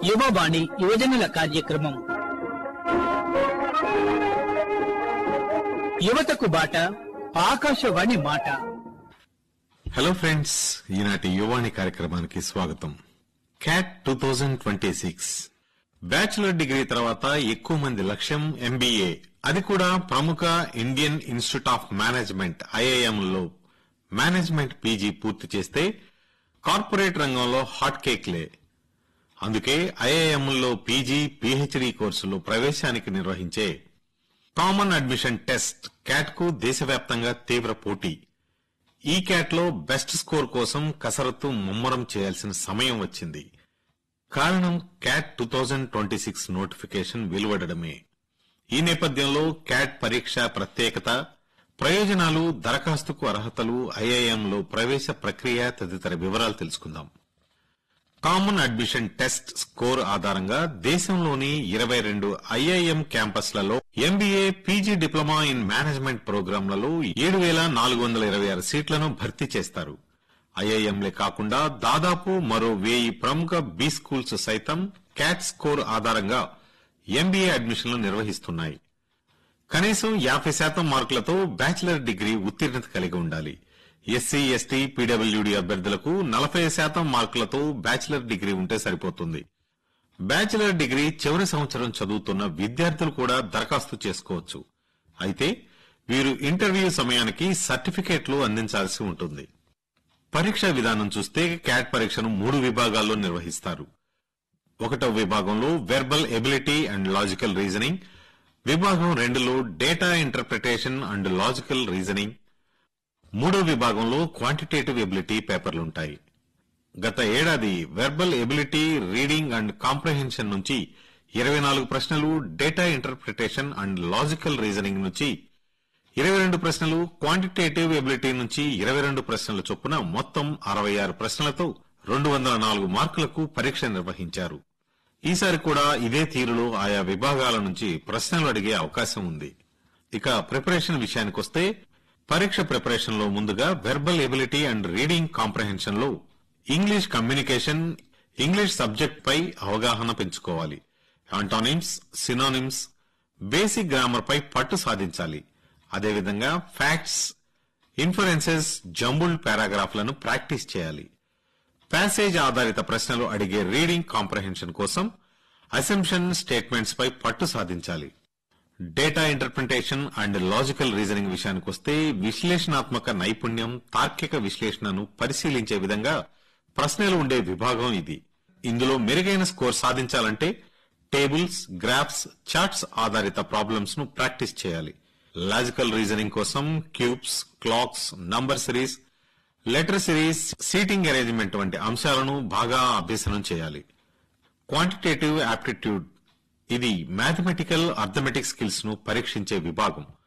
యువవాణి యువజనుల కార్యక్రమం యువతకు బాట ఆకాశవాణి మాట హలో ఫ్రెండ్స్ ఈనాటి యువాణి కార్యక్రమానికి స్వాగతం CAT two thousand twenty six bachelor degree తర్వాత ఎక్కువ మంది లక్ష్యం ఎంబీఏ అది కూడా ప్రముఖ Indian Institute of Management IIM లో మేనేజ్మెంట్ పీజీ పూర్తి చేస్తే కార్పొరేట్ రంగంలో హాట్ కేక్లే అందుకే ఐఐఎంలో పీజీ పీహెచ్డీ కోర్సులో ప్రవేశానికి నిర్వహించే కామన్ అడ్మిషన్ టెస్ట్ క్యాట్ కు దేశవ్యాప్తంగా తీవ్ర పోటీ ఈ క్యాట్ లో బెస్ట్ స్కోర్ కోసం కసరత్తు ముమ్మరం చేయాల్సిన సమయం వచ్చింది కారణం CAT two thousand twenty six notification వెలువడమే ఈ నేపథ్యంలో క్యాట్ పరీక్ష ప్రత్యేకత ప్రయోజనాలు దరఖాస్తుకు అర్హతలు ఐఐఎంలో ప్రవేశ ప్రక్రియ తదితర వివరాలు తెలుసుకుందాం కామన్ అడ్మిషన్ టెస్ట్ స్కోర్ ఆధారంగా దేశంలోని ఇరవై రెండు ఐఐఎం క్యాంపస్లలో MBA PG diploma in management ప్రోగ్రాంలలో ఏడు వేల నాలుగు వందల ఇరవై ఆరు సీట్లను భర్తీ చేస్తారు ఐఐఎంలే కాకుండా దాదాపు మరో వెయ్యి ప్రముఖ బి స్కూల్స్ సైతం క్యాట్ స్కోర్ ఆధారంగా ఎంబీఏ అడ్మిషన్లు నిర్వహిస్తున్నాయి కనీసం యాభై శాతం మార్కులతో బ్యాచిలర్ డిగ్రీ ఉత్తీర్ణత కలిగి ఉండాలి ఎస్సీ ఎస్టీ పీడబ్ల్యూడీ అభ్యర్థులకు నలభై శాతం మార్కులతో బ్యాచిలర్ డిగ్రీ ఉంటే సరిపోతుంది బ్యాచిలర్ డిగ్రీ చివరి సంవత్సరం చదువుతున్న విద్యార్థులు కూడా దరఖాస్తు చేసుకోవచ్చు అయితే వీరు ఇంటర్వ్యూ సమయానికి సర్టిఫికేట్లు అందించాల్సి ఉంటుంది పరీక్షా విధానం చూస్తే క్యాట్ పరీక్షను మూడు విభాగాల్లో నిర్వహిస్తారు ఒకటవ విభాగంలో verbal ability and logical reasoning విభాగం రెండులో data interpretation and logical reasoning మూడో విభాగంలో క్వాంటిటేటివ్ ఎబిలిటీ పేపర్లుంటాయి గత ఏడాది verbal ability reading and comprehension నుంచి ఇరవై నాలుగు ప్రశ్నలు data interpretation and logical reasoning నుంచి ఇరవై రెండు ప్రశ్నలు క్వాంటిటేటివ్ ఎబిలిటీ నుంచి ఇరవై రెండు ప్రశ్నల చొప్పున మొత్తం అరవై ఆరు ప్రశ్నలతో రెండు వందల నాలుగు మార్కులకు పరీక్ష నిర్వహించారు ఈసారి కూడా ఇదే తీరులో ఆయా విభాగాల నుంచి ప్రశ్నలు అడిగే అవకాశం ఉంది ఇక ప్రిపరేషన్ విషయానికొస్తే పరీక్ష ప్రిపరేషన్ లో ముందుగా verbal ability and reading comprehension లో ఇంగ్లీష్ కమ్యూనికేషన్ ఇంగ్లీష్ సబ్జెక్ట్ పై అవగాహన పెంచుకోవాలి ఆంటానిమ్స్ సినోనిమ్స్ బేసిక్ గ్రామర్ పై పట్టు సాధించాలి అదేవిధంగా ఫ్యాక్ట్స్ ఇన్ఫరెన్సెస్ జంబుల్డ్ పారాగ్రాఫ్లను ప్రాక్టీస్ చేయాలి ప్యాసేజ్ ఆధారిత ప్రశ్నలు అడిగే రీడింగ్ కాంప్రహెన్షన్ కోసం అసెంప్షన్ స్టేట్మెంట్స్ పై పట్టు సాధించాలి data interpretation and logical reasoning విషయానికొస్తే విశ్లేషణాత్మక నైపుణ్యం తార్కిక విశ్లేషణను పరిశీలించే విధంగా ప్రశ్నలు ఉండే విభాగం ఇది ఇందులో మెరుగైన స్కోర్ సాధించాలంటే టేబుల్స్ గ్రాఫ్స్ చార్ట్స్ ఆధారిత ప్రాబ్లమ్స్ ను ప్రాక్టీస్ చేయాలి లాజికల్ రీజనింగ్ కోసం cubes clocks number series letter series seating arrangement వంటి అంశాలను బాగా అభ్యసనం చేయాలి క్వాంటిటేటివ్ యాప్టిట్యూడ్ ఇది మ్యాథమెటికల్ అర్థమెటిక్ స్కిల్స్ ను పరీక్షించే విభాగం